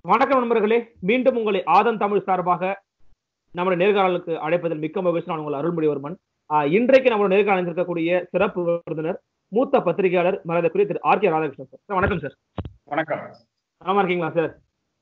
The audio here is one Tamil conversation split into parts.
வணக்கம் நண்பர்களே மீண்டும் உங்களை ஆதன் தமிழ் சார்பாக நம்முடைய நேர்காணலுக்கு அழைப்பதில் மிக்க மகிழ்ச்சி நான் உங்கள் அருள்மொழிவர்மன் ஆஹ் இன்றைக்கு நம்மளுடைய நேர்காணல் இருக்கக்கூடிய சிறப்பு விருந்தினர் மூத்த பத்திரிகையாளர் மரியாதைக்குரிய Thiru R K Radhakrishnan sir sir வணக்கம் சார் வணக்கம் நலமா இருக்கீங்களா சார்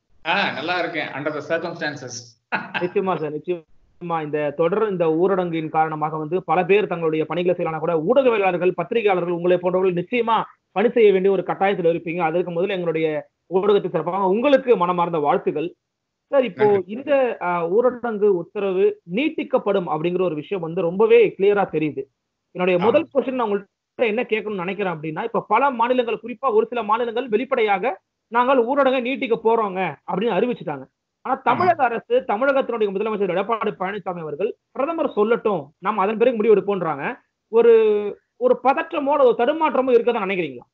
ஆ நல்லா இருக்கேன் அண்டர் த சர்க்கம்ஸ்டான்சஸ் நிச்சயமா சார் நிச்சயமா இந்த தொடர் இந்த ஊரடங்கின் காரணமாக வந்து பல பேர் தங்களுடைய பணிகளை செய்யலாம் கூட ஊடகவியலாளர்கள் பத்திரிகையாளர்கள் உங்களை போன்றவர்கள் நிச்சயமா பணி செய்ய வேண்டிய ஒரு கட்டாயத்தில் இருப்பீங்க அதற்கு முதல்ல எங்களுடைய ஊடகத்தை சிறப்பாக உங்களுக்கு மனமார்ந்த வாழ்த்துக்கள் சார் இப்போ நன்றி. இந்த ஆஹ், ஊரடங்கு உத்தரவு நீட்டிக்கப்படும் அப்படிங்கிற ஒரு விஷயம் வந்து ரொம்பவே கிளியரா தெரியுது என்னுடைய ஆமா. முதல் கொஸ்டின் நான் உங்கள்கிட்ட என்ன கேட்கணும்னு நினைக்கிறேன் அப்படின்னா இப்ப பல மாநிலங்கள் குறிப்பா ஒரு சில மாநிலங்கள் வெளிப்படையாக நாங்கள் ஊரடங்கை நீட்டிக்க போறோங்க அப்படின்னு அறிவிச்சுட்டாங்க ஆனா தமிழக அரசு தமிழகத்தினுடைய முதலமைச்சர் எடப்பாடி பழனிசாமி அவர்கள் பிரதமர் சொல்லட்டும் நாம் அதன் பிறகு முடிவு எடுப்போன்றாங்க ஒரு ஒரு பதற்றமோ ஒரு தடுமாற்றமோ இருக்கதான் நினைக்கிறீங்களா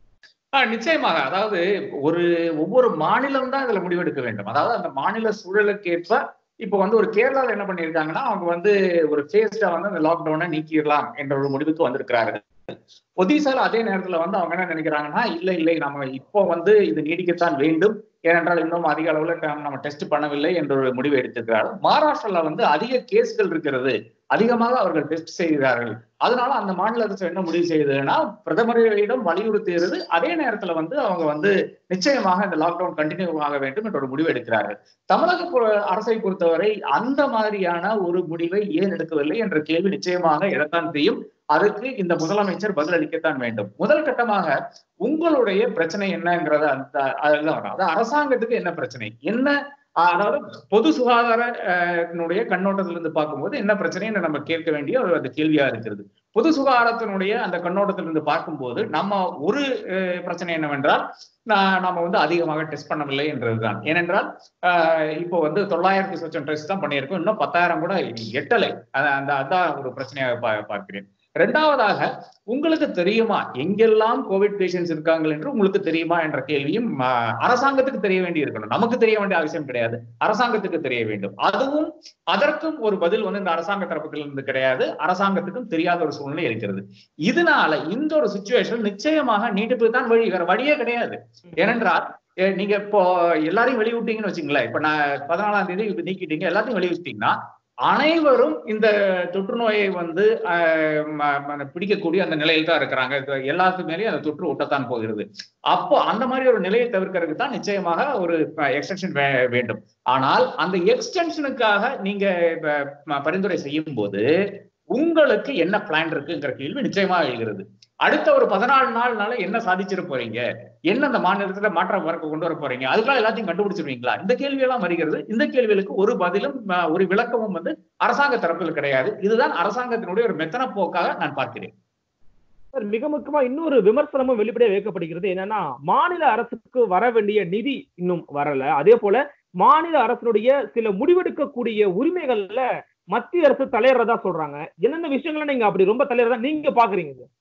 ஆ, நிச்சயமாக அதாவது ஒரு ஒவ்வொரு மாநிலம் தான் இதுல முடிவெடுக்க வேண்டும் அதாவது அந்த மாநில சூழலுக்கு ஏற்ப இப்ப வந்து ஒரு கேரளால என்ன பண்ணிருக்காங்கன்னா அவங்க வந்து ஒரு ஃபேஸ்டா வந்து அந்த லாக்டவுனை நீக்கிடலாம் என்ற ஒரு முடிவுக்கு வந்திருக்கிறார்கள் ஒடிசால அதே நேரத்துல வந்து அவங்க என்ன நினைக்கிறாங்கன்னா இல்ல இல்லை நம்ம இப்போ வந்து இது நீடிக்கத்தான் வேண்டும் ஏனென்றால் இன்னும் அதிக அளவுல ட- நம்ம டெஸ்ட் பண்ணவில்லை என்ற ஒரு முடிவை எடுத்திருக்கிறார்கள் மகாராஷ்டிரால வந்து அதிக கேஸ்கள் இருக்கிறது அதிகமாக அவர்கள் டெஸ்ட் செய்கிறார்கள் அதனால அந்த மாநில அரசு என்ன முடிவு செய்ததுன்னா பிரதமரிடம் வலியுறுத்துகிறது அதே நேரத்துல வந்து அவங்க வந்து நிச்சயமாக இந்த லாக்டவுன் கண்டினியூ ஆக வேண்டும் என்ற ஒரு முடிவு எடுக்கிறார்கள் தமிழக பொ- அரசை பொறுத்தவரை அந்த மாதிரியான ஒரு முடிவை ஏன் எடுக்கவில்லை என்ற கேள்வி நிச்சயமாக எழத்தான் செய்யும் அதுக்கு இந்த முதலமைச்சர் பதிலளிக்கத்தான் வேண்டும் முதல் கட்டமாக உங்களுடைய பிரச்சனை என்னங்கிறத அந்த அதுதான் வரும். அதாவது அரசாங்கத்துக்கு என்ன பிரச்சனை என்ன ஆஹ் அதாவது பொது சுகாதார ஆஹ் னுடைய கண்ணோட்டத்திலிருந்து பார்க்கும்போது என்ன பிரச்சனைன்னு நம்ம கேட்க வேண்டிய ஒரு அந்த கேள்வியா இருக்கிறது பொது சுகாதாரத்தினுடைய அந்த கண்ணோட்டத்திலிருந்து பார்க்கும்போது நம்ம ஒரு அஹ், பிரச்சனை என்னவென்றால் நான் நம்ம வந்து அதிகமாக டெஸ்ட் பண்ணவில்லை என்றதுதான் ஏனென்றால் ஆஹ், இப்போ வந்து தொள்ளாயிரத்தி சொச்சம் டெஸ்ட் தான் பண்ணியிருக்கோம் இன்னும் பத்தாயிரம் கூட எட்டலை அத- அந்த அதான் ஒரு பிரச்சனையாக பா- பார்க்கிறேன் இரண்டாவதாக உங்களுக்கு தெரியுமா எங்கெல்லாம் கோவிட் பேஷண்ட்ஸ் இருக்காங்க என்று உங்களுக்கு தெரியுமா என்ற கேள்வியும் ஆஹ், அரசாங்கத்துக்கு தெரிய வேண்டி இருக்கணும் நமக்கு தெரிய வேண்டிய அவசியம் கிடையாது அரசாங்கத்துக்கு தெரிய வேண்டும் அதுவும் அதற்கும் ஒரு பதில் வந்து இந்த அரசாங்க தரப்பிலிருந்து கிடையாது அரசாங்கத்துக்கும் தெரியாத ஒரு சூழ்நிலை இருக்கிறது இதனால இந்த ஒரு சுச்சுவேஷன் நிச்சயமாக நீட்டிப்பு தான் வழி வேற வழியே கிடையாது ஏனென்றால் எ, நீங்க இப்போ எல்லாரையும் வெளிவிட்டீங்கன்னு வச்சுங்களேன் இப்ப நான் பதினாலாம் தேதி இப்ப நீக்கிட்டீங்க எல்லாத்தையும் வெளிவிட்டீங்கன்னா அனைவரும் இந்த தொற்று நோயை வந்து ஆஹ், ம- ம- பிடிக்கக்கூடிய அந்த நிலையில் தான் இருக்கிறாங்க இது எல்லாத்து மேலேயும் அந்த தொற்று ஒட்டத்தான் போகிறது அப்போ அந்த மாதிரி ஒரு நிலையை தவிர்க்கிறதுக்கு தான் நிச்சயமாக ஒரு எக்ஸ்டென்ஷன் வேண்டும் ஆனால் அந்த எக்ஸ்டென்ஷனுக்காக நீங்க இப்ப, ம- பரிந்துரை செய்யும் போது உங்களுக்கு என்ன பிளான் இருக்குங்கிற கேள்வி நிச்சயமா எழுகிறது அடுத்த ஒரு பதினாலு நாள்னால என்ன சாதிச்சிட போறீங்க என்ன அந்த மாநிலத்துல மாற்றம் வர கொண்டு வர போறீங்க அதுக்கெல்லாம் எல்லாத்தையும் கண்டுபிடிச்சிருவீங்களா இந்த கேள்வி எல்லாம் வருகிறது இந்த கேள்விகளுக்கு ஒரு பதிலும் அஹ், ஒரு விளக்கமும் வந்து அரசாங்க தரப்பில் கிடையாது இதுதான் அரசாங்கத்தினுடைய ஒரு மெத்தன போக்காக நான் பார்க்கிறேன் சார் மிக முக்கியமா இன்னொரு விமர்சனமும் வெளிப்படையா வைக்கப்படுகிறது என்னன்னா மாநில அரசுக்கு வர வேண்டிய நிதி இன்னும் வரல அதே போல மாநில அரசினுடைய சில முடிவெடுக்கக்கூடிய உரிமைகள்ல மத்திய அரசு தலையிடுறதா சொல்றாங்க என்னென்ன விஷயங்களை நீங்க அப்படி ரொம்ப தலையிறதா நீங்க பாக்குறீங்க சார்?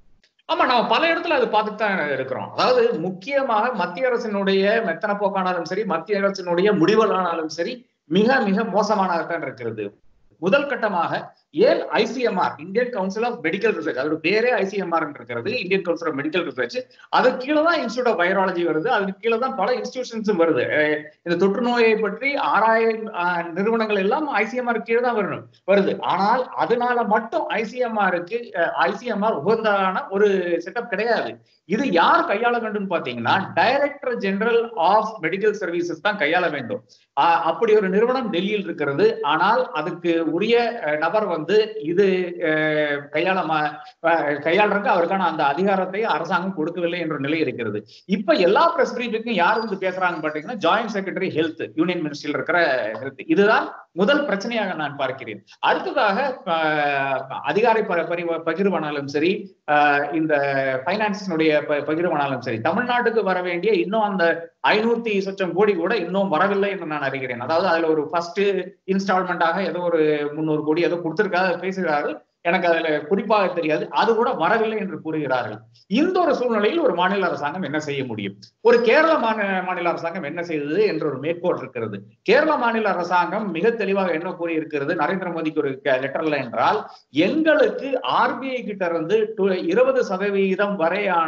ஆமா நம்ம பல இடத்துல அது பார்த்துட்டு தான் இருக்கிறோம் அதாவது முக்கியமாக மத்திய அரசினுடைய மெத்தன போக்கானாலும் சரி மத்திய அரசினுடைய முடிவுகளானாலும் சரி மிக மிக மோசமானதான் இருக்கிறது முதல் கட்டமாக ஏன் ICMR Indian council of medical research அதோட பேரே ஐசிஎம்ஆர் இருக்கிறது Indian council of medical research அது கீழே தான் இன்ஸ்டியூட் ஆஃப் வைராலஜி வருது அதுக்கு கீழே தான் பல இன்ஸ்டிடியூஷன்ஸும் வருது அஹ் இந்த தொற்று நோயை பற்றி ஆராய அஹ், நிறுவனங்கள் எல்லாம் ஐசிஎம்ஆர் கீழே தான் வரணும் வருது ஆனால் அதனால மட்டும் ஐசிஎம்ஆருக்கு ஐசிஎம்ஆர் உகந்ததான ஒரு செட்டப் கிடையாது இது யார் கையாள வேண்டும் பாத்தீங்கன்னா director general of medical services தான் கையாள வேண்டும் ஆஹ் அப்படி ஒரு நிறுவனம் டெல்லியில் இருக்கிறது ஆனால் அதுக்கு உரிய அஹ், நபர் வந்து இது அஹ், கையாள ம- அஹ், கையாளுறதுக்கு அவருக்கான அந்த அதிகாரத்தை அரசாங்கம் கொடுக்கவில்லை என்ற நிலை இருக்கிறது இப்ப எல்லா பிரஸ் பிரீஃபிங்கும் யார் வந்து பேசுறாங்க பாத்தீங்கன்னா ஜாயிண்ட் செக்ரட்டரி ஹெல்த் யூனியன் மினிஸ்ட்ரியில் இருக்கிற ஹெல்த் இதுதான் முதல் பிரச்சனையாக நான் பார்க்கிறேன் அடுத்ததாக ஆஹ், அதிகாரி ப- பரி- பகிர்வானாலும் சரி ஆஹ், இந்த பைனான்சினுடைய பகிர்வானாலும் சரி தமிழ்நாட்டுக்கு வர வேண்டிய இன்னும் அந்த ஐநூத்தி சொச்சம் கோடி கூட இன்னும் வரவில்லை என்று நான் அறிகிறேன் அதாவது அதுல ஒரு ஃபர்ஸ்ட் இன்ஸ்டால்மெண்டாக ஏதோ ஒரு முந்நூறு கோடி ஏதோ கொடுத்திருக்காக பேசுகிறார்கள் எனக்கு அதுல குறிப்பாக தெரியாது அது கூட வரவில்லை என்று கூறுகிறார்கள் இந்த ஒரு சூழ்நிலையில் ஒரு மாநில அரசாங்கம் என்ன செய்ய முடியும் ஒரு கேரள மாநில மாநில அரசாங்கம் என்ன செய்தது என்ற ஒரு மேற்கோள் இருக்கிறது கேரள மாநில அரசாங்கம் மிக தெளிவாக என்ன கூறியிருக்கிறது நரேந்திர மோடிக்கு ஒரு லெட்டர்ல என்றால் எங்களுக்கு ஆர்பிஐ கிட்ட இருந்து இருபது சதவீதம் வரையான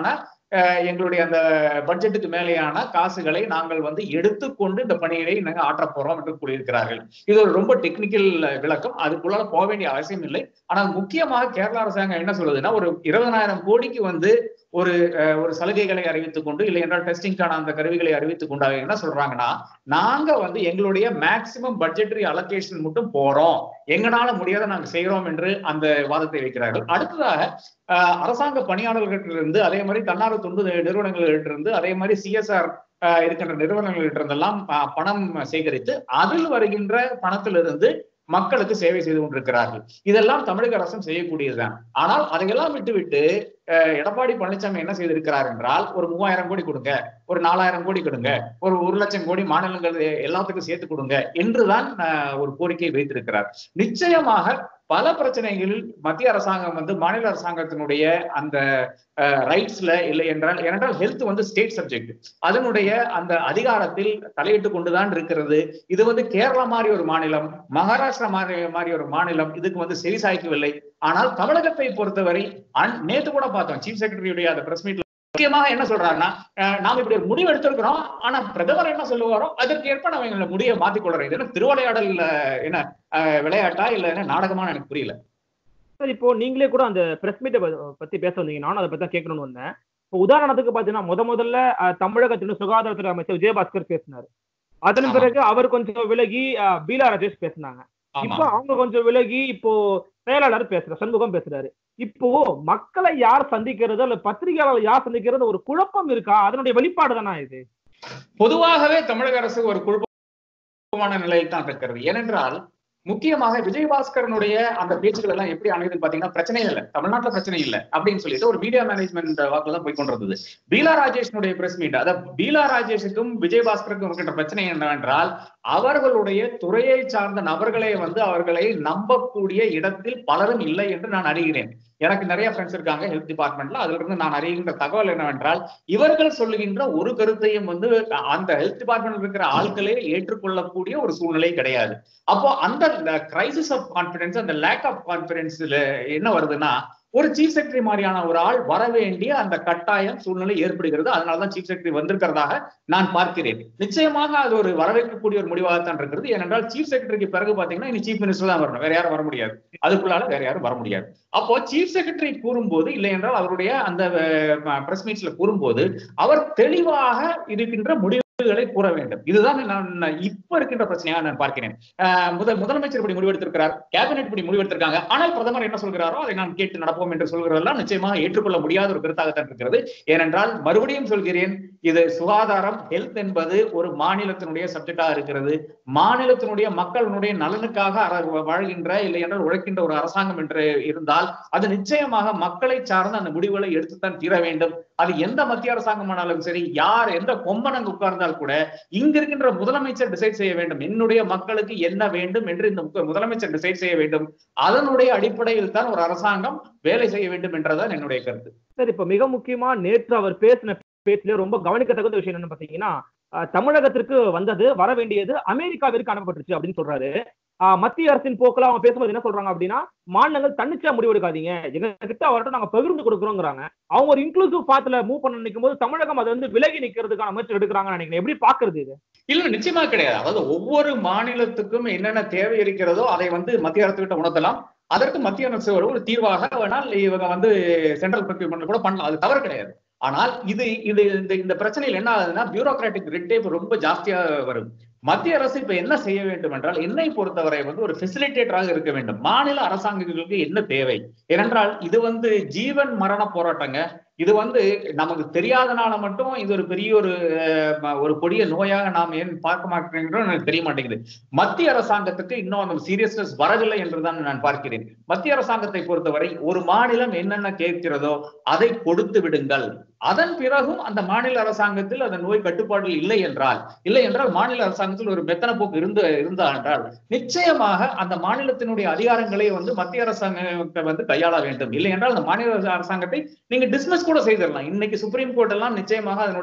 அஹ், எங்களுடைய அந்த பட்ஜெட்டுக்கு மேலேயான காசுகளை நாங்கள் வந்து எடுத்துக்கொண்டு இந்த பணியை நாங்க ஆற்றப் போறோம் என்று கூறியிருக்கிறார்கள் இது ஒரு ரொம்ப டெக்னிக்கல் விளக்கம் அதுக்குள்ளால போக வேண்டிய அவசியம் இல்லை ஆனால் முக்கியமாக கேரள அரசாங்கம் என்ன சொல்லுதுன்னா ஒரு இருபதனாயிரம் கோடிக்கு வந்து ஒரு அஹ், ஒரு சலுகைகளை அறிவித்துக் கொண்டு இல்லை என்றால் டெஸ்டிங்கான அந்த கருவிகளை அறிவித்துக் கொண்டு அவங்க என்ன சொல்றாங்கன்னா நாங்க வந்து எங்களுடைய மேக்சிமம் பட்ஜெட்டரி அலோகேஷன் மட்டும் போறோம் எங்களால முடியாத நாங்க செய்யறோம் என்று அந்த வாதத்தை வைக்கிறார்கள் அடுத்ததாக அஹ், அரசாங்க பணியாளர்களிடமிருந்து அதே மாதிரி தன்னார்வ தொண்டு நிறுவனங்களிடமிருந்து அதே மாதிரி சிஎஸ்ஆர் இருக்கின்ற நிறுவனங்களிடமிருந்தெல்லாம் அஹ், பணம் சேகரித்து அதில் வருகின்ற பணத்திலிருந்து மக்களுக்கு சேவை செய்து கொண்டிருக்கிறார்கள் இதெல்லாம் தமிழக அரசும் செய்யக்கூடியதுதான் ஆனால் அதையெல்லாம் விட்டுவிட்டு அஹ், எடப்பாடி பழனிசாமி என்ன செய்திருக்கிறார் என்றால் ஒரு மூவாயிரம் கோடி கொடுங்க ஒரு நாலாயிரம் கோடி கொடுங்க ஒரு ஒரு லட்சம் கோடி மாநிலங்கள் எல்லாத்துக்கும் சேர்த்து கொடுங்க என்றுதான் அஹ், ஒரு கோரிக்கை வைத்திருக்கிறார் நிச்சயமாக பல பிரச்சனைகளில் மத்திய அரசாங்கம் வந்து மாநில அரசாங்கத்தினுடைய அந்த ரைட்ஸ்ல இல்லை என்றால் ஏனென்றால் ஹெல்த் வந்து ஸ்டேட் சப்ஜெக்ட் அதனுடைய அந்த அதிகாரத்தில் தலையிட்டு கொண்டுதான் இருக்கிறது இது வந்து கேரளா மாதிரி ஒரு மாநிலம் மகாராஷ்டிரா மாதிரி மாதிரி ஒரு மாநிலம் இதுக்கு வந்து செவி சாய்க்கவில்லை ஆனால் தமிழகத்தை பொறுத்தவரை அன்- நேத்து கூட பார்த்தோம் சீஃப் செக்ரட்டரியுடைய அந்த பிரஸ் மீட்ல முக்கியமாக என்ன சொல்றாருன்னா அஹ், நாம இப்படி ஒரு முடிவு எடுத்திருக்கிறோம் ஆனா பிரதமர் என்ன சொல்லுவாரோ அதற்கு ஏற்ப நம்ம எங்களை முடிவை மாத்திக்கொள்றோம் இது என்ன திருவிளையாடல் அஹ், என்ன அஹ், விளையாட்டா இல்ல என்ன நாடகமான எனக்கு புரியல சார் இப்போ நீங்களே கூட அந்த பிரஸ் மீட்டை பத்தி பேச வந்தீங்க நானும் அதை பத்தி தான் கேட்கணும்னு வந்தேன் இப்போ உதாரணத்துக்கு பாத்தீங்கன்னா முத முதல்ல அஹ், தமிழகத்தின் சுகாதாரத்துறை அமைச்சர் விஜயபாஸ்கர் பேசினாரு அதன் ஆமா. பிறகு அவர் கொஞ்சம் விலகி அஹ், பீலா ராஜேஷ் பேசினாங்க ஆமா இப்போ அவங்க கொஞ்சம் விலகி இப்போ செயலாளர் பேசுற சண்முகம் பேசுறாரு இப்போ மக்களை யார் சந்திக்கிறது அல்ல பத்திரிகையாளர் யார் சந்திக்கிறது ஒரு குழப்பம் இருக்கா அதனுடைய வெளிப்பாடு தானா இது பொதுவாகவே தமிழக அரசு ஒரு குழப்பமான நிலையில் தான் இருக்கிறது ஏனென்றால் முக்கியமாக விஜயபாஸ்கரனுடைய அந்த பேச்சுக்கள் எல்லாம் எப்படி அமைதுன்னு பாத்தீங்கன்னா பிரச்சனை இல்லை தமிழ்நாட்டுல பிரச்சனை இல்லை அப்படின்னு சொல்லிட்டு ஒரு மீடியா மேனேஜ்மெண்ட் வாக்குல தான் போய் கொண்டிருந்தது பீலா ராஜேஷனுடைய பிரஸ் மீட் அதாவது பீலா ராஜேஷுக்கும் விஜயபாஸ்கருக்கும் இருக்கின்ற பிரச்சனை என்னவென்றால் அவர்களுடைய துறையை சார்ந்த நபர்களை வந்து அவர்களை நம்பக்கூடிய இடத்தில் பலரும் இல்லை என்று நான் அறிகிறேன் எனக்கு நிறைய ஃப்ரெண்ட்ஸ் இருக்காங்க ஹெல்த் டிபார்ட்மெண்ட்ல அதுல இருந்து நான் அறிகின்ற தகவல் என்னவென்றால் இவர்கள் சொல்லுகின்ற ஒரு கருத்தையும் வந்து அந்த ஹெல்த் டிபார்ட்மெண்ட் இருக்கிற ஆட்களே ஏற்றுக்கொள்ளக்கூடிய ஒரு சூழ்நிலை கிடையாது அப்போ அந்த கிரைசிஸ் ஆஃப் கான்பிடன்ஸ் அந்த லேக் ஆஃப் கான்பிடன்ஸ்ல என்ன வருதுன்னா ஒரு சீஃப் செக்ரட்டரி மாதிரியான ஒரு ஆள் வர வேண்டிய அந்த கட்டாயம் சூழ்நிலை ஏற்படுகிறது அதனாலதான் சீஃப் செக்ரட்டரி வந்திருக்கிறதாக நான் பார்க்கிறேன் நிச்சயமாக அது ஒரு வரவேற்கக்கூடிய ஒரு முடிவாகத்தான் இருக்கிறது ஏனென்றால் சீஃப் செக்ரட்டரிக்கு பிறகு பாத்தீங்கன்னா இனி சீஃப் மினிஸ்டர் தான் வரணும் வேற யாரும் வர முடியாது அதுக்குள்ளால வேற யாரும் வர முடியாது அப்போ சீஃப் செக்ரட்டரி கூறும்போது இல்லை என்றால் அவருடைய அந்த பிரஸ் மீட்ஸ்ல கூறும்போது அவர் தெளிவாக இருக்கின்ற முடிவுகளை கூற வேண்டும் இதுதான் நான் நான் இப்ப இருக்கின்ற பிரச்சனையாக நான் பார்க்கிறேன் அஹ் முதல் முதலமைச்சர் இப்படி முடிவெடுத்திருக்கிறார் கேபினெட் இப்படி முடிவெடுத்திருக்காங்க ஆனால் பிரதமர் என்ன சொல்கிறாரோ அதை நாம் கேட்டு நடப்போம் என்று சொல்கிறதெல்லாம் நிச்சயமாக ஏற்றுக்கொள்ள முடியாத ஒரு கருத்தாகத்தான் இருக்கிறது ஏனென்றால் மறுபடியும் சொல்கிறேன் இது சுகாதாரம் ஹெல்த் என்பது ஒரு மாநிலத்தினுடைய சப்ஜெக்டாக இருக்கிறது மாநிலத்தினுடைய மக்களுடைய நலனுக்காக அர- வாழ்கின்ற இல்லை என்றால் உழைக்கின்ற ஒரு அரசாங்கம் என்று இருந்தால் அது நிச்சயமாக மக்களை சார்ந்த அந்த முடிவுகளை எடுத்துத்தான் தீர வேண்டும் அது எந்த மத்திய அரசாங்கமானாலும் சரி யார் எந்த கொம்பன் அங்கு உட்கார்ந்தால் கூட இங்க இருக்கின்ற முதலமைச்சர் டிசைட் செய்ய வேண்டும் என்னுடைய மக்களுக்கு என்ன வேண்டும் என்று இந்த முக- முதலமைச்சர் டிசைட் செய்ய வேண்டும் அதனுடைய அடிப்படையில் தான் ஒரு அரசாங்கம் வேலை செய்ய வேண்டும் என்றதான் என்னுடைய கருத்து சார் இப்ப மிக முக்கியமா நேற்று அவர் பேசின பேச்சுல ரொம்ப கவனிக்கத்தகுந்த விஷயம் என்னன்னு பாத்தீங்கன்னா அஹ், தமிழகத்திற்கு வந்தது வர வேண்டியது அமெரிக்காவிற்கு அனுப்பப்பட்டுச்சு அப்படின்னு சொல்றாரு அஹ், மத்திய அரசின் போக்குல அவங்க பேசும்போது என்ன சொல்றாங்க அப்படின்னா மாநிலங்கள் தன்னிச்சையா முடிவெடுக்காதீங்க எங்க கிட்ட அவர்கிட்ட நாங்க பகிர்ந்து கொடுக்குறோங்கிறாங்க அவங்க ஒரு இன்க்ளூசிவ் பாத்துல மூவ் பண்ண நினைக்கும் போது தமிழகம் அதை வந்து விலகி நிக்கிறதுக்கான முயற்சி எடுக்கிறாங்கன்னு நினைக்கிறேன் எப்படி பாக்குறது இது இல்ல நிச்சயமா கிடையாது அதாவது ஒவ்வொரு மாநிலத்துக்கும் என்னென்ன தேவை இருக்கிறதோ அதை வந்து மத்திய அரசுகிட்ட உணர்த்தலாம் அதற்கு மத்திய அரசு ஒரு ஒரு தீர்வாக வேணால் இவங்க வந்து சென்ட்ரல் ப்ரொக்யூர்மெண்ட் கூட பண்ணலாம் அது தவறு கிடையாது ஆனால் இது இது இந்த இந்த பிரச்சனையில் என்ன ஆகுதுன்னா பியூரோக்ராட்டிக் ரெட் டேப் ரொம்ப ஜாஸ்தியா வரும் மத்திய அரசு இப்ப என்ன செய்ய வேண்டும் என்றால் என்னை பொறுத்தவரை வந்து ஒரு ஃபெசிலிட்டேட்டராக இருக்க வேண்டும் மாநில அரசாங்கங்களுக்கு என்ன தேவை ஏனென்றால் இது வந்து ஜீவன் மரண போராட்டங்க இது வந்து நமக்கு தெரியாதனால மட்டும் இது ஒரு பெரிய ஒரு அஹ், ஒரு கொடிய நோயாக நாம் ஏன் பார்க்க மாட்டேங்கிறோம் எனக்கு தெரிய மாட்டேங்குது மத்திய அரசாங்கத்துக்கு இன்னும் அந்த சீரியஸ்னஸ் வரவில்லை என்றுதான் நான் பார்க்கிறேன் மத்திய அரசாங்கத்தை பொறுத்தவரை ஒரு மாநிலம் என்னென்ன கேட்கிறதோ அதை கொடுத்து விடுங்கள் அதன் பிறகும் அந்த மாநில அரசாங்கத்தில் அந்த நோய் கட்டுப்பாடுகள் இல்லை என்றால் இல்லை என்றால் மாநில அரசாங்கத்தில் ஒரு மெத்தன போக்கு இருந்து இருந்தா என்றால் நிச்சயமாக அந்த மாநிலத்தினுடைய அதிகாரங்களை வந்து மத்திய அரசாங்கத்தை வந்து கையாள வேண்டும் இல்லை என்றால் அந்த மாநில அரசாங்கத்தை நீங்க டிஸ்மிஸ் கூட செய்திடலாம் இன்னைக்கு சுப்ரீம் கோர்ட் எல்லாம் நிச்சயமாக அதனுடைய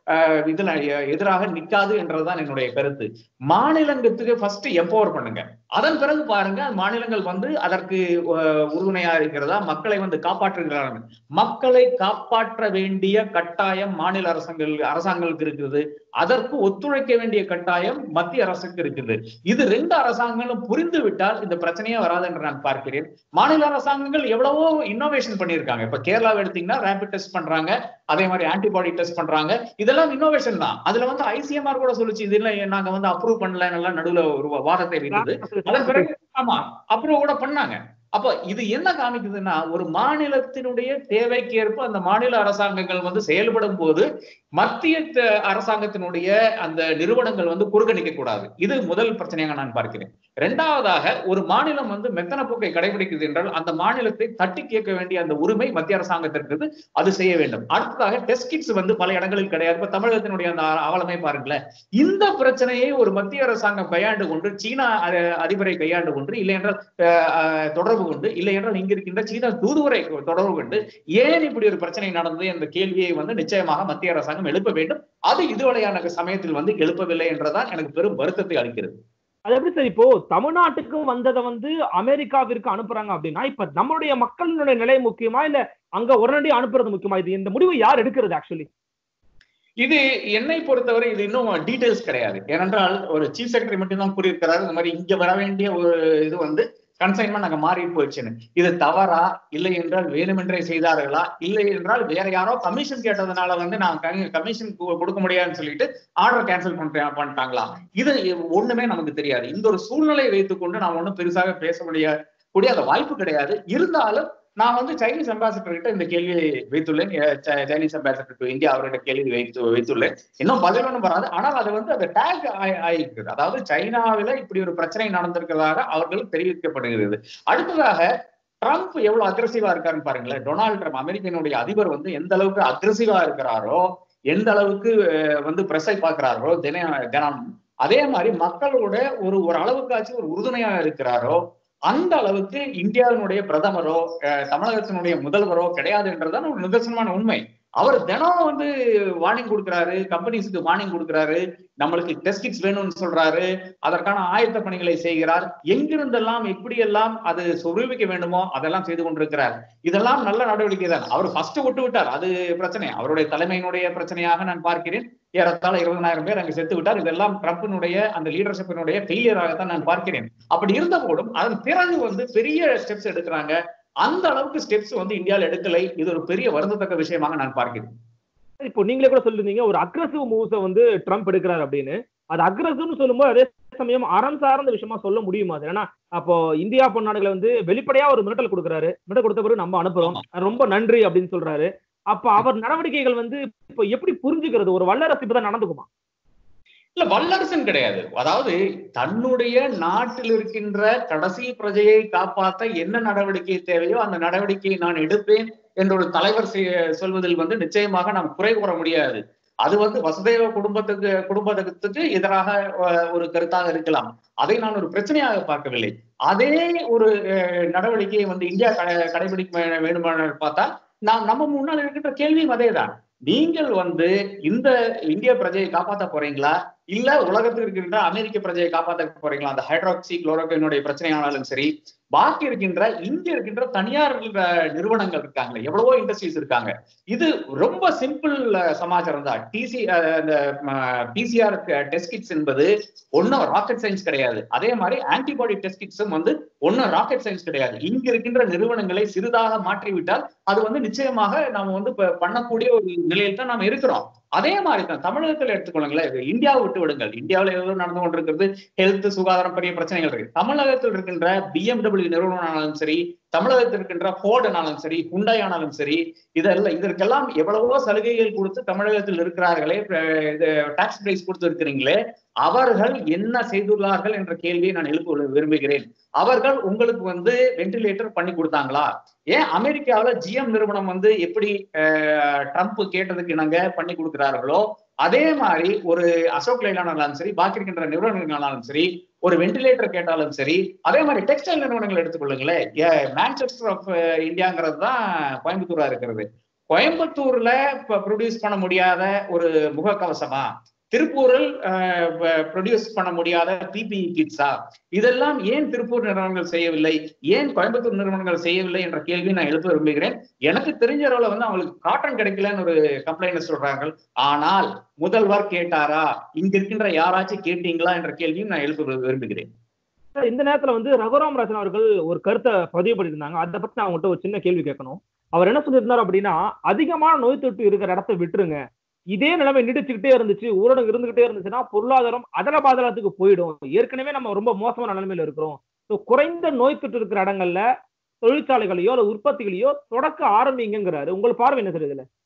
அஹ், இதுல எ- எதிராக நிக்காது என்றதுதான் என்னுடைய கருத்து மாநிலங்களுக்கு ஃபர்ஸ்ட் எம்பவர் பண்ணுங்க அதன் பிறகு பாருங்க மாநிலங்கள் வந்து அதற்கு அஹ், உறுதுணையா இருக்கிறதா மக்களை வந்து காப்பாற்றுகிறார்கள் மக்களை காப்பாற்ற வேண்டிய கட்டாயம் மாநில அரசாங்கள் அரசாங்கங்களுக்கு இருக்குது அதற்கு ஒத்துழைக்க வேண்டிய கட்டாயம் மத்திய அரசுக்கு இருக்குது இது ரெண்டு அரசாங்கங்களும் புரிந்து விட்டால் இந்த பிரச்சனையே வராது என்று நான் பார்க்கிறேன் மாநில அரசாங்கங்கள் எவ்வளவோ இன்னோவேஷன் பண்ணியிருக்காங்க இப்ப கேரளாவை எடுத்தீங்கன்னா ரேபிட் டெஸ்ட் பண்றாங்க அதே மாதிரி ஆன்டிபாடி டெஸ்ட் பண்றாங்க இதெல்லாம் இன்னோவேஷன் தான் அதுல வந்து ஐசிஎம்ஆர் கூட சொல்லுச்சு இது இல்ல நாங்க வந்து அப்ரூவ் பண்ணலன்னு எல்லாம் நடுவுல ஒரு வாதத்தை வைத்தது அதன் பிறகு ஆமா அப்ரூவ் கூட பண்ணாங்க அப்ப இது என்ன காமிக்குதுன்னா ஒரு மாநிலத்தினுடைய தேவைக்கேற்ப அந்த மாநில அரசாங்கங்கள் வந்து செயல்படும் போது மத்திய த- அரசாங்கத்தினுடைய அந்த நிறுவனங்கள் வந்து குறுக்க நிற்க கூடாது இது முதல் பிரச்சனையாக நான் பார்க்கிறேன் இரண்டாவதாக ஒரு மாநிலம் வந்து மெத்தன போக்கை கடைபிடிக்குது என்றால் அந்த மாநிலத்தை தட்டி கேட்க வேண்டிய அந்த உரிமை மத்திய அரசாங்கத்திற்கு இருக்குது. அது செய்ய வேண்டும் அடுத்ததாக டெஸ்ட் கிட்ஸ் வந்து பல இடங்களில் கிடையாது இப்ப தமிழகத்தினுடைய அந்த அவலமை பாருங்களேன் இந்த பிரச்சனையை ஒரு மத்திய அரசாங்கம் கையாண்டு கொண்டு சீனா அஹ், அதிபரை கையாண்டு கொண்டு இல்லை என்றால் அஹ், அஹ், தொடர்பு கொண்டு இல்லை என்றால் இங்க இருக்கின்ற சீனா தூதுவரை தொடர்பு கொண்டு ஏன் இப்படி ஒரு பிரச்சனை நடந்தது என்ற கேள்வியை வந்து நிச்சயமாக மத்திய அரசாங்கம் எழுப்ப வேண்டும் அது இதுவரையான சமயத்தில் வந்து எழுப்பவில்லை என்றதான் எனக்கு பெரும் வருத்தத்தை அளிக்கிறது அது எப்படி சார் இப்போ தமிழ்நாட்டுக்கு வந்ததை வந்து அமெரிக்காவிற்கு அனுப்புறாங்க அப்படின்னா இப்ப நம்மளுடைய மக்களினுடைய நிலை முக்கியமா இல்ல அங்க உடனடியாக அனுப்புறது முக்கியமா இது இந்த முடிவு யார் எடுக்கிறது ஆக்சுவலி இது என்னை பொறுத்தவரை இது இன்னும் டீடைல்ஸ் கிடையாது ஏனென்றால் ஒரு சீஃப் செக்ரட்டரி மட்டும் தான் கூறியிருக்கிறாரு இந்த மாதிரி இங்க வர வேண்டிய ஒரு இது வந்து கன்சைன்மெண்ட் அங்க மாறி போயிடுச்சுன்னு இது தவறா இல்லை என்றால் வேணுமென்றே செய்தார்களா இல்லை என்றால் வேற யாரோ கமிஷன் கேட்டதுனால வந்து நான் கமிஷன் கொடுக்க முடியாதுன்னு சொல்லிட்டு ஆர்டர் கேன்சல் பண்ற பண்ணிட்டாங்களா இது ஒண்ணுமே நமக்கு தெரியாது இந்த ஒரு சூழ்நிலையை வைத்துக்கொண்டு நான் ஒண்ணும் பெருசாக பேச முடிய கூடிய அந்த வாய்ப்பு கிடையாது இருந்தாலும் நான் வந்து சைனீஸ் அம்பாசிடர் கிட்ட இந்த கேள்வியை வைத்துள்ளேன் அஹ் ச- சைனீஸ் அம்பாசிடர் டு இந்தியா அவர்கிட்ட கேள்வி வைத்து வைத்துள்ளேன் இன்னும் பதில் ஒன்றும் வராது ஆனால் அது வந்து அந்த டேக் ஆயிருக்குது அதாவது சைனாவில இப்படி ஒரு பிரச்சனை நடந்திருக்கிறதாக அவர்களுக்கு தெரிவிக்கப்படுகிறது அடுத்ததாக ட்ரம்ப் எவ்வளவு அக்ரஸிவா இருக்காருன்னு பாருங்களேன் டொனால்ட் ட்ரம்ப் அமெரிக்கனுடைய அதிபர் வந்து எந்த அளவுக்கு அக்ரஸிவா இருக்கிறாரோ எந்த அளவுக்கு அஹ், வந்து பிரஸை பார்க்கிறாரோ தின தினம் அதே மாதிரி மக்களோட ஒரு ஒரு அளவுக்காச்சும் ஒரு உறுதுணையா இருக்கிறாரோ அந்த அளவுக்கு இந்தியாவினுடைய பிரதமரோ அஹ், தமிழகத்தினுடைய முதல்வரோ கிடையாது என்றதுதான் ஒரு நிதர்சனமான உண்மை அவர் தினம் வந்து வார்னிங் கொடுக்கிறாரு கம்பெனிஸுக்கு வார்னிங் கொடுக்கிறாரு நம்மளுக்கு டெஸ்ட் கிட்ஸ் வேணும்னு சொல்றாரு அதற்கான ஆயத்த பணிகளை செய்கிறார் எங்கிருந்தெல்லாம் எப்படியெல்லாம் அது சொருவிக்க வேண்டுமோ அதெல்லாம் செய்து கொண்டிருக்கிறார் இதெல்லாம் நல்ல நடவடிக்கை தான் அவர் ஃபர்ஸ்ட் விட்டு விட்டார் அது பிரச்சனை அவருடைய தலைமையினுடைய பிரச்சனையாக நான் பார்க்கிறேன் ஏறத்தாழ இருபதனாயிரம் பேர் அங்கு செத்து விட்டார் இதெல்லாம் ட்ரம்பினுடைய அந்த லீடர்ஷிப்பினுடைய ஃபெயிலியராகத்தான் நான் பார்க்கிறேன் அப்படி இருந்த போதும் அதன் பிறகு வந்து பெரிய ஸ்டெப்ஸ் எடுக்கிறாங்க அந்த அளவுக்கு ஸ்டெப்ஸ் வந்து இந்தியாவில் எடுக்கலை இது ஒரு பெரிய வருந்தத்தக்க விஷயமாக நான் பார்க்கிறேன் இப்போ நீங்களே கூட சொல்லிருந்தீங்க ஒரு அக்ரசிவ் மூவ்ஸை வந்து ட்ரம்ப் எடுக்கிறாரு அப்படின்னு அது அக்ரசிவ்னு சொல்லும்போது அதே சமயம் அறம் சார்ந்த விஷயமா சொல்ல முடியுமா அது ஏன்னா அப்போ இந்தியா பொன்னாடுகளை வந்து வெளிப்படையா ஒரு மிரட்டல் கொடுக்குறாரு மிரட்டல் கொடுத்த பிறகு நம்ம அனுப்புறோம் ரொம்ப நன்றி அப்படின்னு சொல்றாரு அப்ப அவர் நடவடிக்கைகள் வந்து இப்போ எப்படி புரிஞ்சுக்கிறது ஒரு வல்லரசு இப்பதான் நடந்துக்குமா இல்ல வல்லரசன் கிடையாது அதாவது தன்னுடைய நாட்டில் இருக்கின்ற கடைசி பிரஜையை காப்பாற்ற என்ன நடவடிக்கை தேவையோ அந்த நடவடிக்கையை நான் எடுப்பேன் என்ற ஒரு தலைவர் செய்ய- சொல்வதில் வந்து நிச்சயமாக நாம் குறை கூற முடியாது அது வந்து வசுதேவ குடும்பத்துக்கு குடும்பத்துக்கு எதிராக அஹ், ஒரு கருத்தாக இருக்கலாம் அதை நான் ஒரு பிரச்சனையாக பார்க்கவில்லை அதே ஒரு அஹ், நடவடிக்கையை வந்து இந்தியா கடை- கடைபிடிக்க வே- வேண்டுமானால் பார்த்தால் நாம் நம்ம முன்னால் இருக்கின்ற கேள்வியும் அதேதான் நீங்கள் வந்து இந்த இந்திய பிரஜையை காப்பாற்ற போறீங்களா இல்ல உலகத்தில் இருக்கின்ற அமெரிக்க பிரஜையை காப்பாற்ற போறீங்களா அந்த ஹைட்ராக்சி குளோரோக்கினுடைய பிரச்சனையானாலும் சரி பாக்கி இருக்கின்ற இங்க இருக்கின்ற தனியார் அஹ், நிறுவனங்கள் இருக்காங்களே எவ்வளவோ இண்டஸ்ட்ரீஸ் இருக்காங்க இது ரொம்ப சிம்பிள் சமாச்சாரம் தான் டிசி இந்த பிசிஆர் டெஸ்ட் கிட்ஸ் என்பது ஒன்னும் ராக்கெட் சயின்ஸ் கிடையாது அதே மாதிரி ஆன்டிபாடி டெஸ்ட் கிட்ஸும் வந்து ஒன்னும் ராக்கெட் சயின்ஸ் கிடையாது இங்க இருக்கின்ற நிறுவனங்களை சிறிதாக மாற்றிவிட்டால் அது வந்து நிச்சயமாக நாம வந்து இப்ப பண்ணக்கூடிய ஒரு நிலையில் தான் நாம இருக்கிறோம் அதே மாதிரி தான் தமிழகத்தில் எடுத்துக்கொள்ளுங்களேன் இது இந்தியாவை விட்டு விடுங்கள் இந்தியாவில் ஏதோ நடந்து கொண்டிருக்கிறது ஹெல்த் சுகாதாரம் பெரிய பிரச்சனைகள் இருக்கு தமிழகத்தில் இருக்கின்ற பிஎம்டபிள்யூ நிறுவனமானாலும் சரி தமிழகத்தில் இருக்கின்ற ஃபோர்டு ஆனாலும் சரி ஹுண்டாய் ஆனாலும் சரி இதெல்லாம் இதற்கெல்லாம் எவ்வளவோ சலுகைகள் கொடுத்து தமிழகத்தில் இருக்கிறார்களே டாக்ஸ் பிரைஸ் கொடுத்து இருக்கிறீங்களே அவர்கள் என்ன செய்துள்ளார்கள் என்ற கேள்வியை நான் எழுப்ப விரும்புகிறேன் அவர்கள் உங்களுக்கு வந்து வென்டிலேட்டர் பண்ணி கொடுத்தாங்களா ஏன் அமெரிக்காவுல ஜிஎம் நிறுவனம் வந்து எப்படி அஹ், ட்ரம்ப் கேட்டதுக்கு இணங்க பண்ணி கொடுக்கிறார்களோ அதே மாதிரி ஒரு அசோக் லைலானாலும் சரி பாக்கி இருக்கின்ற நிறுவனங்களாலும் சரி ஒரு வென்டிலேட்டர் கேட்டாலும் சரி அதே மாதிரி டெக்ஸ்டைல் நிறுவனங்கள் எடுத்துக்கொள்ளுங்களேன் மான்செஸ்டர் ஆஃப் இந்தியாங்கிறது தான் கோயம்புத்தூரா இருக்கிறது கோயம்புத்தூர்ல ப்ரொடியூஸ் பண்ண முடியாத ஒரு முகக்கவசமா திருப்பூரில் ப்ரொடியூஸ் பண்ண முடியாத பிபிஇ கிட்ஸா இதெல்லாம் ஏன் திருப்பூர் நிறுவனங்கள் செய்யவில்லை ஏன் கோயம்புத்தூர் நிறுவனங்கள் செய்யவில்லை என்ற கேள்வி நான் எழுப்ப விரும்புகிறேன் எனக்கு தெரிஞ்ச அளவுல வந்து அவங்களுக்கு காட்டன் கிடைக்கலன்னு ஒரு கம்ப்ளைண்ட் சொல்றாங்க ஆனால் முதல்வர் கேட்டாரா இங்க இருக்கின்ற யாராச்சும் கேட்டீங்களா என்ற கேள்வியும் நான் எழுப்ப விரும்புகிறேன் சார், இந்த நேரத்துல வந்து ரகுராம் ராஜன் அவர்கள் ஒரு கருத்தை பதிவு பண்ணியிருந்தாங்க அதை பத்தி நான் அவங்கள்ட்ட ஒரு சின்ன கேள்வி கேட்கணும் அவர் என்ன சொல்லியிருந்தார் அப்படின்னா அதிகமான நோய் தொற்று இருக்கிற இடத்த விட்டுருங்க இதே நிலைமை நீடிச்சுக்கிட்டே இருந்துச்சு ஊரடங்கு இருந்துகிட்டே இருந்துச்சுன்னா பொருளாதாரம் அதல பாதாளத்துக்கு போயிடும் ஏற்கனவே நம்ம ரொம்ப மோசமான நிலைமையில இருக்கிறோம் ஸோ குறைந்த நோய் தொற்று இருக்கிற இடங்கள்ல தொழிற்சாலைகளையோ அல்லது உற்பத்திகளையோ தொடக்க ஆரம்பிங்கிறாரு உங்கள் பார்வை என்ன சார் இதுல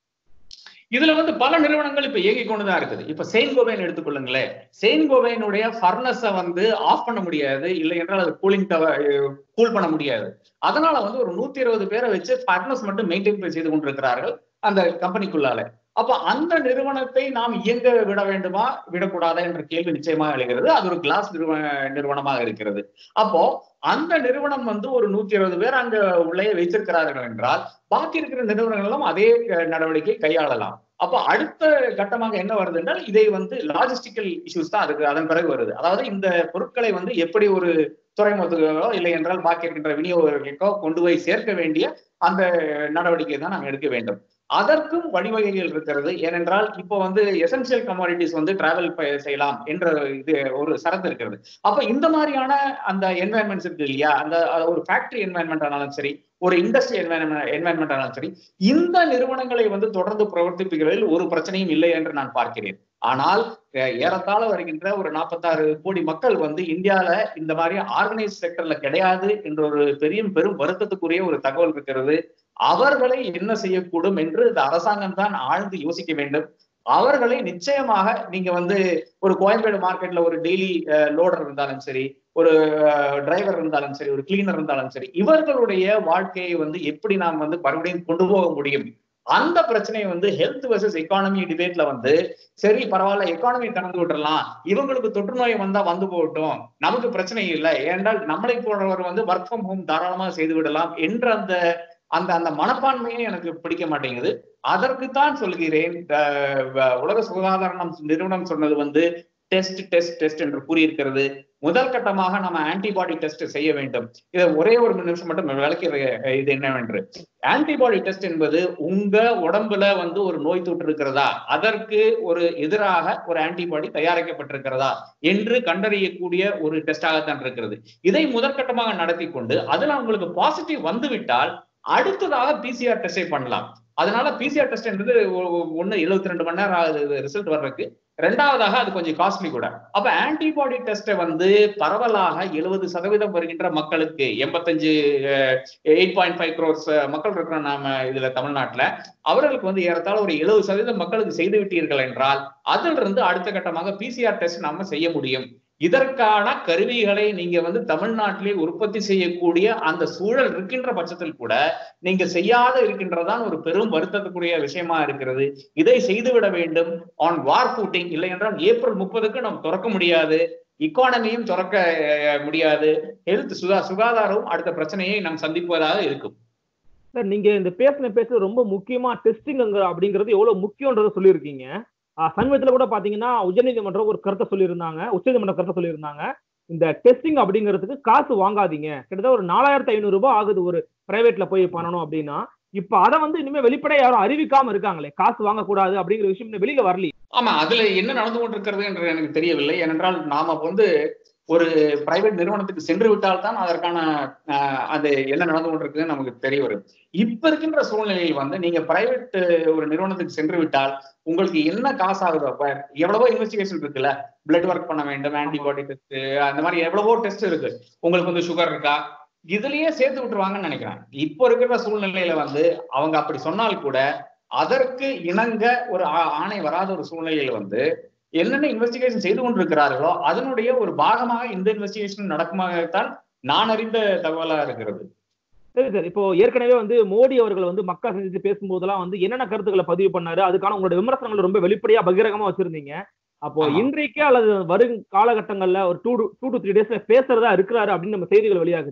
இதுல வந்து பல நிறுவனங்கள் இப்ப இயங்கிக் கொண்டுதான் இருக்குது இப்ப செயின் கோபைன் எடுத்துக்கொள்ளுங்களேன் செயின் கோபைனுடைய ஃபர்னஸ வந்து ஆஃப் பண்ண முடியாது இல்லை என்றால் அது கூலிங் கூல் பண்ண முடியாது அதனால வந்து ஒரு நூத்தி இருபது பேரை வச்சு ஃபர்னஸ் மட்டும் மெயின்டைன் செய்து கொண்டிருக்கிறார்கள் அந்த கம்பெனிக்குள்ளால அப்ப அந்த நிறுவனத்தை நாம் இயங்க விட வேண்டுமா விடக்கூடாதா என்ற கேள்வி நிச்சயமாக எழுகிறது அது ஒரு கிளாஸ் நிறுவன நிறுவனமாக இருக்கிறது அப்போ அந்த நிறுவனம் வந்து ஒரு நூத்தி இருபது பேர் அங்க உள்ளே வைத்திருக்கிறார்கள் என்றால் பாக்கி இருக்கிற நிறுவனங்களும் அதே அஹ், நடவடிக்கை கையாளலாம் அப்ப அடுத்த கட்டமாக என்ன வருது என்றால் இதை வந்து லாஜிஸ்டிக்கல் இஷ்யூஸ் தான் அதுக்கு அதன் பிறகு வருது அதாவது இந்த பொருட்களை வந்து எப்படி ஒரு துறைமுகத்துக்கோ இல்லை என்றால் பாக்கி இருக்கின்ற விநியோகர்களுக்கோ கொண்டு போய் சேர்க்க வேண்டிய அந்த நடவடிக்கை தான் நாம் எடுக்க வேண்டும் அதற்கும் வழிவகைகள் இருக்கிறது ஏனென்றால் இப்போ வந்து எசென்சியல் கமாடிட்டிஸ் வந்து டிராவல் செய்யலாம் என்ற இது ஒரு சரத்து இருக்கிறது அப்ப இந்த மாதிரியான அந்த என்வாயன்மெண்ட்ஸ் இருக்கு இல்லையா அந்த அஹ், ஒரு ஃபேக்டரி என்வாயன்மெண்ட் ஆனாலும் சரி ஒரு இண்டஸ்ட்ரி என்வாயன்மெண்ட் ஆனாலும் சரி இந்த நிறுவனங்களை வந்து தொடர்ந்து பிரவர்த்திப்புகளில் ஒரு பிரச்சனையும் இல்லை என்று நான் பார்க்கிறேன் ஆனால் அஹ், ஏறத்தாழ வருகின்ற ஒரு நாற்பத்தாறு கோடி மக்கள் வந்து இந்தியால இந்த மாதிரி ஆர்கனைஸ் செக்டர்ல கிடையாது என்ற ஒரு பெரிய பெரும் வருத்தத்துக்குரிய ஒரு தகவல் இருக்கிறது அவர்களை என்ன செய்யக்கூடும் என்று இந்த அரசாங்கம் தான் ஆழ்ந்து யோசிக்க வேண்டும் அவர்களை நிச்சயமாக நீங்க வந்து ஒரு கோயம்பேடு மார்க்கெட்ல ஒரு டெய்லி லோடர் இருந்தாலும் சரி ஒரு டிரைவர் இருந்தாலும் சரி ஒரு கிளீனர் இருந்தாலும் சரி இவர்களுடைய வாழ்க்கையை வந்து எப்படி நாம் வந்து மறுபடியும் கொண்டு போக முடியும் அந்த பிரச்சனையை வந்து ஹெல்த் வர்சஸ் எக்கானமி டிபேட்ல வந்து சரி பரவாயில்ல எக்கானமி திறந்து விட்டுறலாம் இவங்களுக்கு தொற்று நோய் வந்தா வந்து போகட்டும் நமக்கு பிரச்சனை இல்லை ஏனென்றால் நம்மளை போன்றவர் வந்து ஒர்க் ஃப்ரம் ஹோம் தாராளமாக செய்து விடலாம் என்ற அந்த அந்த அந்த மனப்பான்மையே எனக்கு பிடிக்க மாட்டேங்குது அதற்குத்தான் சொல்கிறேன் அஹ் வ- உலக சுகாதார நம்- நிறுவனம் சொன்னது வந்து டெஸ்ட் டெஸ்ட் டெஸ்ட் என்று கூறியிருக்கிறது முதல் கட்டமாக நம்ம ஆன்டிபாடி டெஸ்ட் செய்ய வேண்டும் இதை ஒரே ஒரு நிமிஷம் மட்டும் விளக்கிற இது என்னவென்று ஆன்டிபாடி டெஸ்ட் என்பது உங்க உடம்புல வந்து ஒரு நோய் தொற்று இருக்கிறதா அதற்கு ஒரு எதிராக ஒரு ஆன்டிபாடி தயாரிக்கப்பட்டிருக்கிறதா என்று கண்டறியக்கூடிய ஒரு டெஸ்டாகத்தான் இருக்கிறது இதை முதற்கட்டமாக நடத்தி கொண்டு அதுல உங்களுக்கு பாசிட்டிவ் வந்துவிட்டால் அடுத்ததாக பிசிஆர் டெஸ்டை பண்ணலாம் அதனால பிசிஆர் டெஸ்ட் என்பது ஒன்னு எழுபத்தி ரெண்டு மணி நேரம் ஆகுது ரிசல்ட் வர்றதுக்கு ரெண்டாவதாக அது கொஞ்சம் காஸ்ட்லி கூட அப்ப ஆன்டிபாடி டெஸ்ட்டை வந்து பரவலாக எழுபது சதவீதம் வருகின்ற மக்களுக்கு எண்பத்தஞ்சு எயிட் பாயிண்ட் ஃபைவ் க்ரோர்ஸ் மக்கள் இருக்கிற நாம இதுல தமிழ்நாட்டுல அவர்களுக்கு வந்து ஏறத்தாழ ஒரு எழுபது சதவீதம் மக்களுக்கு செய்து விட்டீர்கள் என்றால் அதிலிருந்து அடுத்த கட்டமாக பிசிஆர் டெஸ்ட் நாம செய்ய முடியும் இதற்கான கருவிகளை நீங்க வந்து தமிழ்நாட்டிலே உற்பத்தி செய்யக்கூடிய அந்த சூழல் இருக்கின்ற பட்சத்தில் கூட நீங்க செய்யாத இருக்கின்றதான் ஒரு பெரும் வருத்தத்துக்குரிய விஷயமா இருக்கிறது இதை செய்துவிட வேண்டும் ஆன் வார் ஃபூட்டிங் இல்லை என்றால் ஏப்ரல் முப்பதுக்கு நம்ம திறக்க முடியாது இக்கானமியும் திறக்க அஹ், முடியாது ஹெல்த் சுகா சுகாதாரம் அடுத்த பிரச்சனையை நாம் சந்திப்பதாக இருக்கும் சார் நீங்க இந்த பேசின பேசுறது ரொம்ப முக்கியமா டெஸ்டிங் அப்படிங்கிறது எவ்வளவு முக்கியன்றதை சொல்லியிருக்கீங்க ஆஹ் சமீபத்துல கூட பாத்தீங்கன்னா உச்சநீதிமன்றம் ஒரு கருத்தை சொல்லியிருந்தாங்க உச்சநீதிமன்றம் கருத்தை சொல்லியிருந்தாங்க இந்த டெஸ்டிங் அப்படிங்கிறதுக்கு காசு வாங்காதீங்க கிட்டத்தட்ட ஒரு நாலாயிரத்தி ஐநூறு ரூபாய் ஆகுது ஒரு பிரைவேட்ல போய் பண்ணணும் அப்படின்னா இப்ப அதை வந்து இனிமே வெளிப்படையா யாரும் அறிவிக்காம இருக்காங்களே காசு வாங்கக்கூடாது அப்படிங்கிற விஷயம் இன்னும் வெளியில வரலையே ஆமா அதுல என்ன நடந்து கொண்டிருக்கிறது என்று எனக்கு தெரியவில்லை ஏனென்றால் நாம வந்து ஒரு பிரைவேட் நிறுவனத்துக்கு சென்று விட்டால் தான் அதற்கான ஆஹ், அது என்ன நடந்து கொண்டிருக்குன்னு நமக்கு தெரிய வரும் இப்ப இருக்கின்ற சூழ்நிலையில் வந்து நீங்க பிரைவேட் ஒரு நிறுவனத்துக்கு சென்று விட்டால் உங்களுக்கு என்ன காசு ஆகுதோ அப்ப எவ்வளவோ இன்வெஸ்டிகேஷன் இருக்குல்ல பிளட் ஒர்க் பண்ண வேண்டும் ஆன்டிபாடி டெஸ்ட் அந்த மாதிரி எவ்வளவோ டெஸ்ட் இருக்கு உங்களுக்கு வந்து சுகர் இருக்கா இதுலயே சேர்த்து விட்டுருவாங்கன்னு நினைக்கிறேன் இப்போ இருக்கிற சூழ்நிலையில வந்து அவங்க அப்படி சொன்னால் கூட அதற்கு இணங்க ஒரு ஆ- ஆணை வராத ஒரு சூழ்நிலையில வந்து என்னென்ன இன்வெஸ்டிகேஷன் செய்து கொண்டிருக்கிறார்களோ அதனுடைய ஒரு பாகமாக இந்த இன்வெஸ்டிகேஷன் நடக்குமாகத்தான் நான் அறிந்த தகவலா இருக்கிறது சரி சார் இப்போ ஏற்கனவே வந்து மோடி அவர்கள் வந்து மக்கள் சந்தித்து பேசும்போதெல்லாம் வந்து என்னென்ன கருத்துக்களை பதிவு பண்ணாரு அதுக்கான உங்களோட விமர்சனங்கள் ரொம்ப வெளிப்படையா பகிரங்கமா வச்சிருந்தீங்க அப்போ ஆமா. இன்றைக்கே அல்லது வரும் காலகட்டங்கள்ல ஒரு டூ டூ டு த்ரீ டேஸ்ல பேசுறதா இருக்கிறாரு அப்படின்னு நம்ம செய்திகள் வெளியாகுது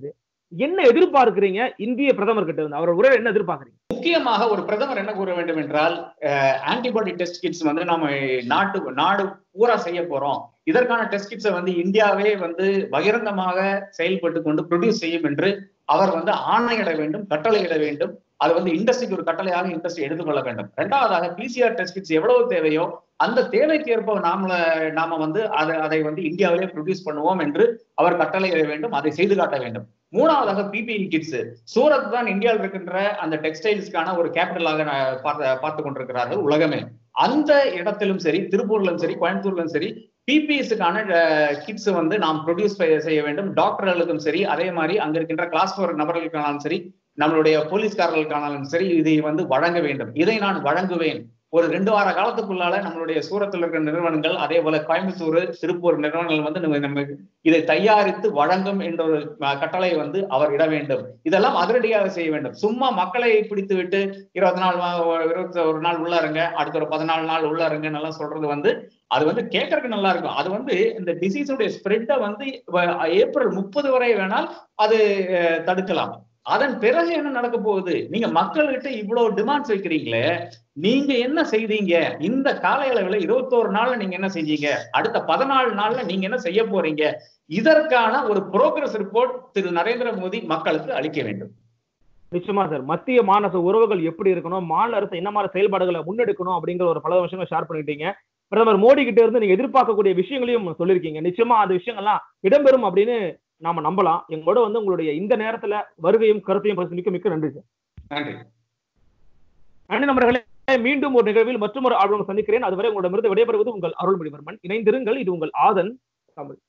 என்ன எதிர்பார்க்கிறீங்க இந்திய பிரதமர் கிட்ட இருந்து அவர் உரை என்ன எதிர்பார்க்கறீங்க முக்கியமாக ஒரு பிரதமர் என்ன கூற வேண்டும் என்றால் ஆன்டிபாடி டெஸ்ட் கிட்ஸ் வந்து நம்ம நாட்டு நாடு பூரா செய்ய போறோம் இதற்கான டெஸ்ட் கிட்ஸை வந்து இந்தியாவே வந்து பகிரங்கமாக செயல்பட்டு கொண்டு ப்ரொடியூஸ் செய்யும் என்று அவர் வந்து ஆணையிட வேண்டும் கட்டளையிட வேண்டும் அது வந்து இண்டஸ்ட்ரிக்கு ஒரு கட்டளையாக இண்டஸ்ட்ரி எடுத்துக்கொள்ள வேண்டும் இரண்டாவதாக பிசிஆர் டெஸ்ட் கிட்ஸ் எவ்வளவு தேவையோ அந்த தேவைக்கு ஏற்ப நாம நாம வந்து அதை அதை வந்து இந்தியாவிலே ப்ரொடியூஸ் பண்ணுவோம் என்று அவர் கட்டளையிட வேண்டும் அதை செய்து காட்ட வேண்டும் மூணாவதாக பிபிஇ கிட்ஸ் சூரத் தான் இந்தியாவில் இருக்கின்ற அந்த டெக்ஸ்டைல்ஸ்க்கான ஒரு கேபிட்டலாக பார்த்து கொண்டிருக்கிறார்கள் உலகமே அந்த இடத்திலும் சரி திருப்பூர்லும் சரி கோயம்புத்தூர்லும் சரி பிபிஎஸ்க்கான கிட்ஸ் வந்து நாம் ப்ரொடியூஸ் செய்ய வேண்டும் டாக்டர்களுக்கும் சரி அதே மாதிரி அங்க இருக்கின்ற கிளாஸ் ஃபோர் நபர்களுக்கானாலும் சரி நம்மளுடைய போலீஸ்காரர்களுக்கானாலும் சரி இதை வந்து வழங்க வேண்டும் இதை நான் வழங்குவேன் ஒரு ரெண்டு வார காலத்துக்குள்ளால நம்மளுடைய சூரத்தில் இருக்கிற நிறுவனங்கள் அதே போல கோயம்புத்தூர் திருப்பூர் நிறுவனங்கள் வந்து நம்ம நம்ம இதை தயாரித்து வழங்கும் என்ற ஒரு கட்டளை வந்து அவர் இட வேண்டும் இதெல்லாம் அதிரடியாக செய்ய வேண்டும் சும்மா மக்களை பிடித்து விட்டு இருபத்தி நாலு இருபத்தி ஒரு நாள் உள்ள இருங்க அடுத்த ஒரு பதினாலு நாள் உள்ள இருங்கன்னு எல்லாம் சொல்றது வந்து அது வந்து கேட்கறதுக்கு நல்லா இருக்கும் அது வந்து இந்த டிசீஸுடைய ஸ்ப்ரெட்டை வந்து ஏப்ரல் முப்பது வரை வேணால் அது தடுக்கலாம் அதன் பிறகு என்ன நடக்க போகுது நீங்க மக்கள்கிட்ட இவ்வளவு டிமாண்ட்ஸ் வைக்கிறீங்களே நீங்க என்ன செய்தீங்க இந்த கால அளவுல இருபத்தோரு நாள்ல நீங்க என்ன செஞ்சீங்க அடுத்த பதினாலு நாள்ல நீங்க என்ன செய்ய போறீங்க இதற்கான ஒரு புரோகிரஸ் ரிப்போர்ட் திரு நரேந்திர மோடி மக்களுக்கு அளிக்க வேண்டும் நிச்சயமா சார் மத்திய மாநில உறவுகள் எப்படி இருக்கணும் மாநில அரசு என்ன மாதிரி செயல்பாடுகளை முன்னெடுக்கணும் அப்படிங்கிற ஒரு பல விஷயங்களை ஷேர் பண்ணிட்டீங்க பிரதமர் மோடி கிட்ட இருந்து நீங்க எதிர்பார்க்கக்கூடிய விஷயங்களையும் சொல்லியிருக்கீங்க நிச்சயமா அந்த விஷயங்கள்லாம் இடம்பெறும் அப்படின்னு நாம நம்பலாம் எங்களோட வந்து உங்களுடைய இந்த நேரத்துல வருகையும் கருத்தையும் மிக்க மிக்க நன்றி சார் நன்றி நன்றி நண்பர்களே மீண்டும் ஒரு நிகழ்வில் மற்றொரு ஆர்வம் சந்திக்கிறேன் அதுவரை உங்களிடமிருந்து விடைபெறுவது உங்கள் அருள்மொழிவர்மன் இணைந்திருங்கள் இது உங்கள் ஆதன் தமிழ்